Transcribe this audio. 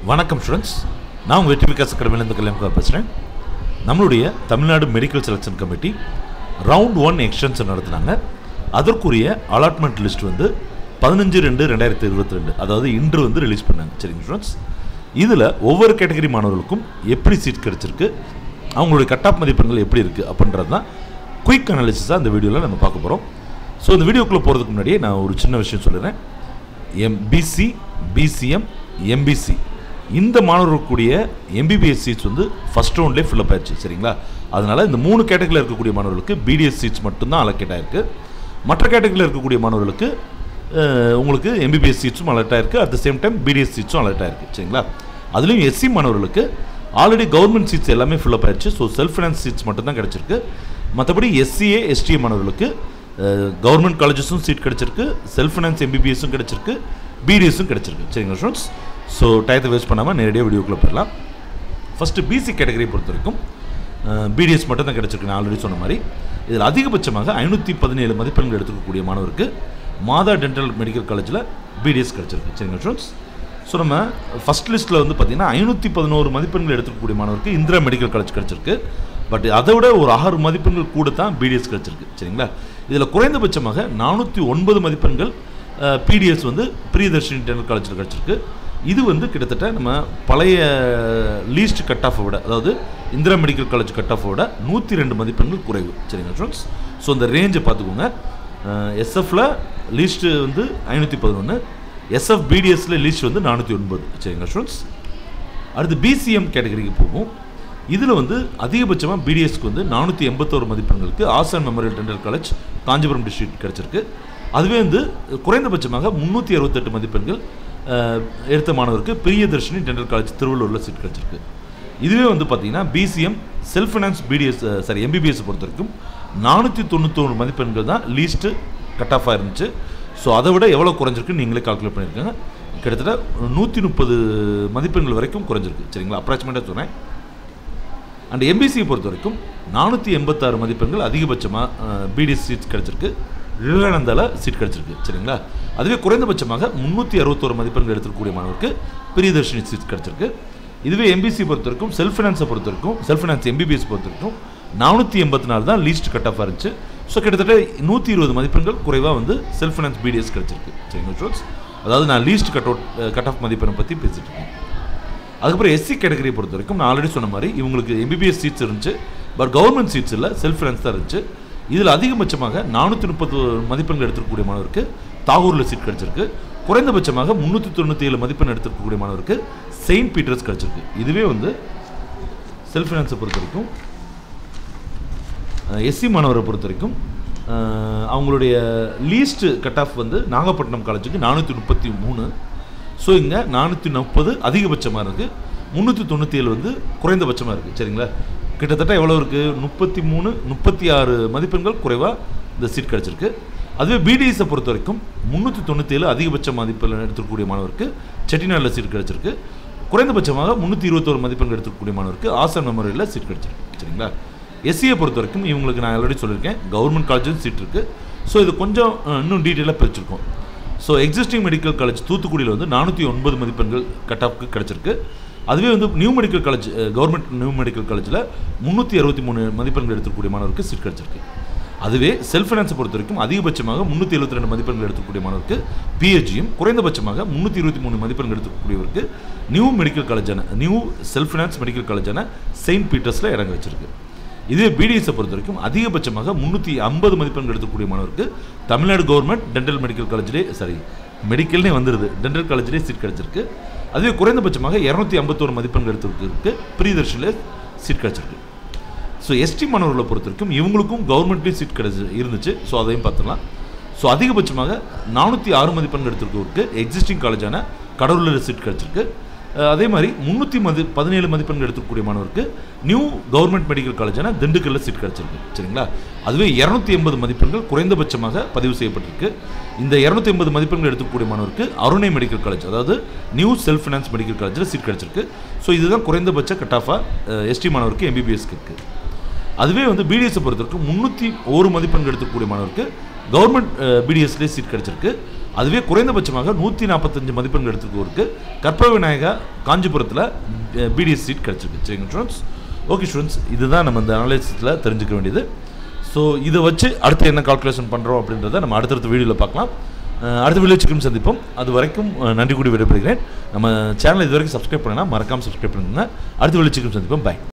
வணக்கம் ஸ்டூடெண்ட்ஸ் நான் உங்கள் வெற்றி விகாஸ் அகாடமிலேருந்து கல்யாணம் பேசுகிறேன் நம்மளுடைய Tamil Nadu medical selection committee round one extension நடத்துனாங்க அதற்குரிய அலாட்மெண்ட் லிஸ்ட் வந்து பதினஞ்சு ரெண்டு ரெண்டாயிரத்தி இருபத்தி ரெண்டு அதாவது இன்று வந்து ரிலீஸ் பண்ணாங்க சரிங்க ஸ்டூடெண்ட்ஸ் இதில் ஒவ்வொரு கேட்டகரி மாணவர்களுக்கும் எப்படி சீட் கிடச்சிருக்கு அவங்களுடைய கட் ஆஃப் மதிப்பெண்கள் எப்படி இருக்குது அப்படின்றது தான் குயிக் அனாலிசிஸாக அந்த வீடியோவில் நம்ம பார்க்க போகிறோம் ஸோ இந்த வீடியோக்குள்ளே போகிறதுக்கு முன்னாடியே நான் ஒரு சின்ன விஷயம் சொல்லிடுறேன் எம்பிசி பிசிஎம் எம்பிசி இந்த மாணவர்களுக்குரிய எம்பிபிஎஸ் சீட்ஸ் வந்து ஃபஸ்ட் ரவுண்ட்லேயே ஃபில்அப் ஆயிடுச்சு சரிங்களா அதனால் இந்த மூணு கேட்டகரியில் இருக்கக்கூடிய மாணவர்களுக்கு பிடிஎஸ் சீட்ஸ் மட்டும்தான் அலோகேட் ஆயிருக்கு மற்ற கேட்டகரியில் இருக்கக்கூடிய மாணவர்களுக்கு அஹ், உங்களுக்கு எம்பிபிஎஸ் சீட்ஸும் அலர்ட் ஆயிருக்கு at the same time BDS சீட்ஸும் அலர்ட் ஆயிருக்கு சரிங்களா அதுலேயும் எஸ்சி மாணவர்களுக்கு ஆல்ரெடி கவர்மெண்ட் சீட்ஸ் எல்லாமே ஃபில்அப் ஆயிடுச்சு ஸோ செல்ஃப் ஃபினான்ஸ் சீட்ஸ் மட்டும்தான் கிடச்சிருக்கு மற்றபடி எஸ்சிஏ எஸ்டிஏ மாணவர்களுக்கு கவர்மெண்ட் காலேஜஸும் சீட் கிடச்சிருக்கு செல்ஃப் ஃபினான்ஸ் எம்பிபிஎஸும் கிடச்சிருக்கு பிடிஎஸும் கிடச்சிருக்கு சரிங்களா ஸ்டூடெண்ட்ஸ் ஸோ டயத்தை வேஸ்ட் பண்ணாமல் நேரடியாக வீடியோக்குள்ளே போயிடலாம் ஃபஸ்ட்டு பிசி கேட்டகரியை பொறுத்த வரைக்கும் பிடிஎஸ் மட்டும் தான் கிடச்சிருக்கு நான் ஆல்ரெடி சொன்ன மாதிரி இதில் அதிகபட்சமாக ஐநூற்றி பதினேழு மதிப்பெண்கள் எடுத்துக்கக்கூடிய மாணவருக்கு மாதா டென்டல் மெடிக்கல் காலேஜில் பிடிஎஸ் கிடச்சிருக்கு சரிங்களா ஸ்டூடெண்ட்ஸ் ஸோ நம்ம ஃபஸ்ட் லிஸ்ட்டில் வந்து பார்த்தீங்கன்னா ஐநூற்றி பதினோரு மதிப்பெண்கள் எடுத்துக்கக்கூடிய மாணவருக்கு இந்திரா மெடிக்கல் காலேஜ் கிடச்சிருக்கு பட் அதை விட ஒரு ஆறு மதிப்பெண்கள் கூட தான் பிடிஎஸ் கிடச்சிருக்கு சரிங்களா இதில் குறைந்தபட்சமாக நானூற்றி ஒன்பது மதிப்பெண்கள் பிடிஎஸ் வந்து பிரியதர்ஷினி டென்டல் காலேஜில் கிடச்சிருக்கு இது வந்து கிட்டத்தட்ட நம்ம பழைய லீஸ்ட் கட் ஆஃபை விட அதாவது இந்திரா மெடிக்கல் காலேஜ் கட் ஆஃபை விட நூற்றி ரெண்டு மதிப்பெண்கள் குறைவு சரிங்க ஸ்டூடெண்ட்ஸ் ஸோ இந்த ரேஞ்சை பார்த்துக்கோங்க எஸ்எஃப்ல லீஸ்ட்டு வந்து ஐநூற்றி பதினொன்று எஸ்எஃப் பிடிஎஸ்ல லீஸ்ட் வந்து நானூற்றி ஒன்பது சரிங்க ஸ்டூடெண்ட்ஸ் அடுத்து பிசிஎம் கேட்டகரிக்கு போகும் இதில் வந்து அதிகபட்சமாக பிடிஎஸ்க்கு வந்து நானூற்றி எண்பத்தோரு மதிப்பெண்களுக்கு Asan memorial dental college Kanchipuram district கிடச்சிருக்கு அதுவே வந்து குறைந்தபட்சமாக முந்நூற்றி அறுபத்தெட்டு மதிப்பெண்கள் அஹ், எடுத்த மாணவருக்கு பிரியதர்ஷினி டென்டல் காலேஜ் திருவள்ளூரில் சீட் கிடச்சிருக்கு இதுவே வந்து பார்த்தீங்கன்னா BCM self finance BDS sorry MBBS பொறுத்த வரைக்கும் நானூற்றி தொண்ணூத்தொன்று மதிப்பெண்கள் தான் லீஸ்ட்டு கட் ஆஃபாக இருந்துச்சு ஸோ அதை விட எவ்வளோ குறைஞ்சிருக்குன்னு நீங்களே கால்குலேட் பண்ணியிருக்காங்க கிட்டத்தட்ட நூற்றி முப்பது மதிப்பெண்கள் வரைக்கும் குறைஞ்சிருக்கு சரிங்களா அப்ராக்சிமேட்டாக சொன்னேன் அண்ட் எம்பிசியை பொறுத்த வரைக்கும் நானூற்றி எண்பத்தாறு மதிப்பெண்கள் அதிகபட்சமாக பிடிஎஸ் சீட்ஸ் கிடச்சிருக்கு விவேகானந்தாவில் சீட் கிடச்சிருக்கு சரிங்களா அதுவே குறைந்தபட்சமாக முந்நூற்றி அறுபத்தோரு மதிப்பெண்கள் எடுத்துக்கூடிய மாணவருக்கு பிரியதர்ஷினி சீட் கிடச்சிருக்கு இதுவே எம்பிசி பொறுத்த வரைக்கும் செல்ஃப் ஃபினான்ஸை பொறுத்த வரைக்கும் செல்ஃப் ஃபினான்ஸ் எம்பிபிஎஸ் பொறுத்த வரைக்கும் நானூற்றி எண்பத்தி நாலு தான் லீஸ்ட் கட் ஆஃப் இருந்துச்சு ஸோ கிட்டத்தட்ட நூற்றி இருபது மதிப்பெண்கள் குறைவாக வந்து செல்ஃப் ஃபினான்ஸ் பிடிஎஸ் கிடச்சிருக்கு சரிங்களா ஸ்டூடெண்ட்ஸ் அதாவது நான் least cut out cut off மதிப்பெண்ணை பற்றி பேசிட்டு இருக்கேன் அதுக்கப்புறம் எஸ்சி கேட்டகரியை பொறுத்த வரைக்கும் நான் ஆல்ரெடி சொன்ன மாதிரி இவங்களுக்கு எம்பிபிஎஸ் சீட்ஸ் இருந்துச்சு பட் கவர்மெண்ட் சீட்ஸ் இல்லை செல்ஃப் ஃபினான்ஸ் தான் இருந்துச்சு இதில் அதிகபட்சமாக நானூற்றி முப்பது மதிப்பெண்கள் எடுத்துக்கக்கூடிய மாணவருக்கு தாகூரில் சீட் கிடச்சிருக்கு குறைந்தபட்சமாக முந்நூற்றி தொண்ணூற்றி ஏழு மதிப்பெண் எடுத்துக்கக்கூடிய மாணவருக்கு செயின்ட் பீட்டர்ஸ் கிடச்சிருக்கு இதுவே வந்து செல்ஃப் ஃபினான்ஸை பொறுத்த வரைக்கும் எஸ்சி மாணவரை பொறுத்த வரைக்கும் அஹ், அவங்களுடைய லீஸ்ட் கட் ஆஃப் வந்து நாகப்பட்டினம் காலேஜுக்கு நானூற்றி முப்பத்தி மூணு ஸோ இங்கே நானூற்றி முப்பது அதிகபட்சமாக இருக்குது முந்நூற்றி தொண்ணூற்றி ஏழு வந்து குறைந்தபட்சமாக இருக்குது சரிங்களா கிட்டத்தட்ட எவ்வளோ இருக்குது முப்பத்தி மூணு முப்பத்தி ஆறு மதிப்பெண்கள் குறைவாக இந்த சீட் கிடச்சிருக்கு அதுவே பிடிஎஸை பொறுத்த வரைக்கும் முந்நூற்றி தொண்ணூற்றி ஏழு அதிகபட்ச மதிப்பெண் எடுத்துக்கூடிய மாணவருக்கு செட்டிநாடில் சீட் கிடச்சிருக்கு குறைந்தபட்சமாக முந்நூற்றி இருபத்தோரு மதிப்பெண்கள் எடுத்துக்கூடிய மாணவருக்கு ஆசன் மெமோரியலில் சீட் கிடச்சிருக்கு சரிங்களா எஸ்சியை பொறுத்த வரைக்கும் இவங்களுக்கு நான் ஆல்ரெடி சொல்லியிருக்கேன் கவர்மெண்ட் காலேஜும் சீட் இருக்குது ஸோ இது கொஞ்சம் அஹ், இன்னும் டீட்டெயிலாக பிரிச்சிருக்கோம் ஸோ எக்ஸிஸ்டிங் மெடிக்கல் காலேஜ் தூத்துக்குடியில் வந்து நானூற்றி ஒன்பது மதிப்பெண்கள் கட் ஆஃப்க்கு கிடச்சிருக்கு அதுவே வந்து new medical college government new medical காலேஜில் முந்நூற்றி அறுபத்தி மூணு மதிப்பெண்கள் எடுத்துக்கூடிய மாணவருக்கு சீட் கிடச்சிருக்கு அதுவே செல்ஃப் ஃபைனான்ஸை பொறுத்த வரைக்கும் அதிகபட்சமாக முந்நூற்றி எழுபத்தி ரெண்டு மதிப்பெண்கள் எடுத்துக்கூடிய மாணவருக்கு பிஹெச்டியும் குறைந்தபட்சமாக முந்நூற்றி இருபத்தி மூணு மதிப்பெண்கள் எடுத்துக்கூடியவருக்கு நியூ மெடிக்கல் காலேஜான நியூ செல்ஃப் ஃபைனான்ஸ் மெடிக்கல் காலேஜான செயின்ட் பீட்டர்ஸில் இறங்க வச்சிருக்கு இதுவே பிடிஎஸை பொறுத்த வரைக்கும் அதிகபட்சமாக முந்நூற்றி ஐம்பது மதிப்பெண்கள் எடுக்கக்கூடிய மாணவருக்கு தமிழ்நாடு கவர்மெண்ட் டென்டல் மெடிக்கல் காலேஜிலே சாரி மெடிக்கல்னே வந்துடுது டென்டல் காலேஜிலே சீட் கிடச்சிருக்கு அதுவே குறைந்தபட்சமாக இரநூத்தி ஐம்பத்தோரு மதிப்பெண்கள் எடுத்துருக்கு பிரியதர்ஷனில் சீட் கிடச்சிருக்கு ஸோ எஸ்டி மாணவர்களை பொறுத்த வரைக்கும் இவங்களுக்கும் கவர்மெண்ட்லேயும் சீட் கிடச்சி இருந்துச்சு ஸோ அதையும் பார்த்துடலாம் ஸோ அதிகபட்சமாக நானூற்றி ஆறு மதிப்பெண்கள் எடுத்திருக்கவருக்கு எக்ஸிஸ்டிங் காலேஜான கடலூரில் சீட் கிடச்சிருக்கு அஹ் அதே மாதிரி முந்நூற்றி மதி பதினேழு மதிப்பெண்கள் எடுக்கக்கூடிய மாணவருக்கு நியூ கவர்மெண்ட் மெடிக்கல் காலேஜான திண்டுக்கல்ல சீட் கிடச்சிருக்கு சரிங்களா அதுவே இரநூத்தி எண்பது மதிப்பெண்கள் குறைந்தபட்சமாக பதிவு செய்யப்பட்டிருக்கு இந்த இரநூத்தி எண்பது மதிப்பெண்கள் எடுக்கக்கூடிய மாணவருக்கு அருணை மெடிக்கல் காலேஜ் அதாவது நியூ செல்ஃப் ஃபினான்ஸ் மெடிக்கல் காலேஜில் சீட் கிடச்சிருக்கு ஸோ இதுதான் குறைந்தபட்ச கட் ஆஃபாக எஸ்டி மாணவருக்கு எம்பிபிஎஸ்க்கு இருக்குது அதுவே வந்து பிடிஎஸை பொறுத்தவரைக்கும் முந்நூற்றி ஒரு மதிப்பெண்கள் எடுக்கக்கூடிய மாணவருக்கு கவர்மெண்ட் பிடிஎஸ்லேயே சீட் கிடச்சிருக்கு அதுவே குறைந்தபட்சமாக நூற்றி நாற்பத்தஞ்சு மதிப்பெண்கள் எடுத்துருக்கவருக்கு கற்பக விநாயகா காஞ்சிபுரத்தில் பிடிஎஸ் சீட் கிடச்சிருக்கு சரிங்க ஸ்டூடெண்ட்ஸ் ஓகே ஸ்டூடெண்ட்ஸ் இதுதான் நம்ம இந்த அனாலிசிஸில் தெரிஞ்சுக்க வேண்டியது ஸோ இதை வச்சு அடுத்து என்ன கால்குலேஷன் பண்ணுறோம் அப்படின்றத நம்ம அடுத்தடுத்த வீடியோவில் பார்க்கலாம் அஹ் அடுத்த வீடியோ சிக்கன் சந்திப்போம் அது வரைக்கும் அஹ் நன்றி கூடி விடைபெறுகிறேன் நம்ம சேனலை இது வரைக்கும் சப்ஸ்கிரைப் பண்ணலாம் மறக்காமல் சப்ஸ்கிரைப் பண்ணுங்க அடுத்த வீடியோ சிக்கன் சந்திப்போம் பை